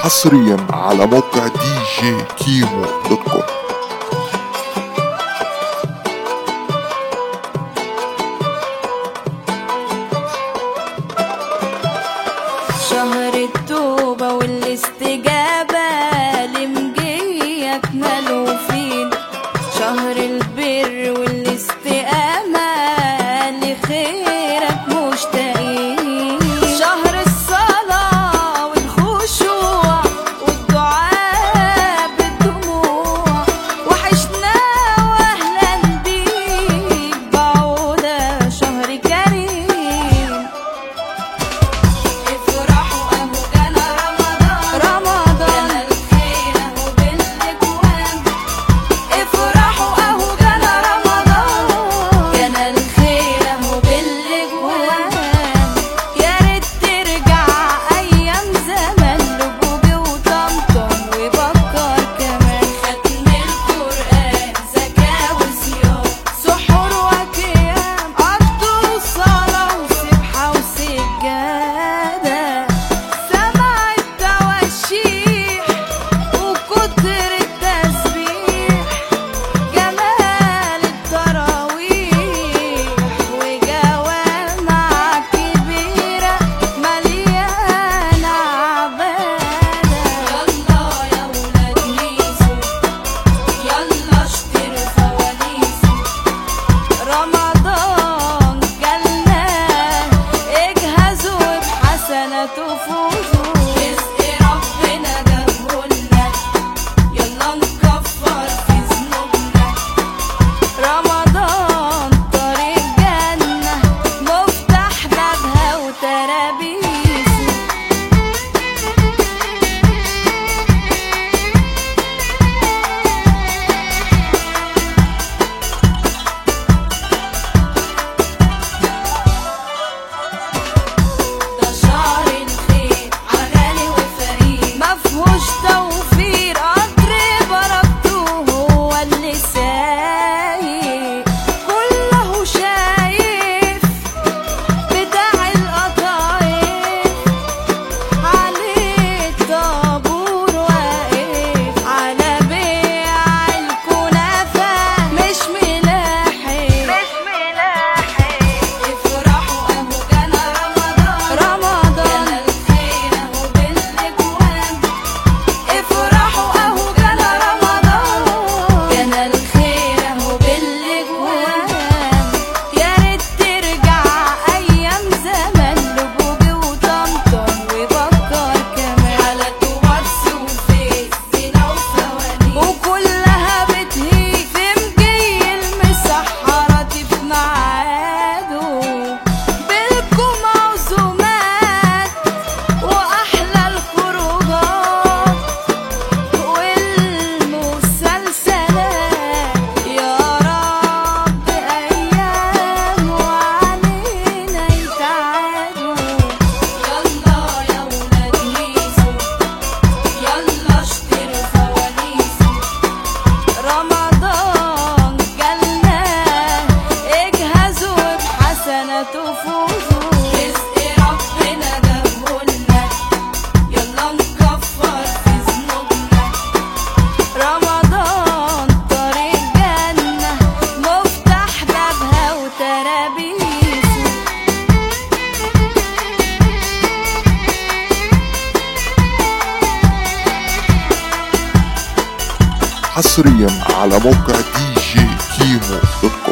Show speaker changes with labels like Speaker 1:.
Speaker 1: حصريا على موقع دي جي كيمو دوت كوم
Speaker 2: شهر التوبة والاستجابة لمجية أكمل فين شهر البر والاستقامة لخيرك مشتاقين شهر الصلاة والخشوع والدعاء بالدموع وحشنا وأهلا بيك بعودة شهر كريم افرحوا اهو جانا رمضان رمضان جانا الخير اهو بالاكوان افرحوا اهو جانا رمضان جانا الخير اهو بالاكوان يا ريت ترجع ايام زمان لجوجي وطمطم وبكر كمان ختم القران زكاه وصيام سحور وقيام عبد وصلاه وسبحه وسجاده سمع التواشيح وكتر التسبيح جمال التراويح وجوامع كبيرة مليانة عبادة يلا يا ولاد ميسو يلا اشتروا فوانيسو رمضان جالنا اجهزوا بحسنة فوزوا رزق ربنا جابهولنا يلا نكفر في ذنوبنا رمضان طريق جنة مفتاح بابها وترابيسه ده شهر الخير عغالي وفريد مفهوش توفير قدر بركته هو اللي سايق كله شايف بتاع القطايف عليه الطابور واقف على بيع الكنافة مش ملاحق مش ملاحق افرحوا اهو جانا رمضان رمضان جانا الخير اهو بالاكوان افرحوا اهو جانا رمضان جانا الخير اهو بالاكوان يا ريت ترجع ايام زمان لجوجي وطمطم وبكر كمان حالات واتس وفيس زينة وفوانيس وكلها بتهيج في مجي المسحرة في ميعاده بالكم عزومات واحلى الخروجات والمسلسلات يا رب ايام وعلينا يتعادوا يلا يا ولاد ميسو يلا اشتروا فوانيسو رمضان جالنا اجهزوا بحسنة فوزوا رزق ربنا جابهولنا يلا نكفر في ذنوبنا رمضان طريق جنة مفتاح بابها وترابيسه
Speaker 1: حصريا على موقع دي جي كيمو دوت كوم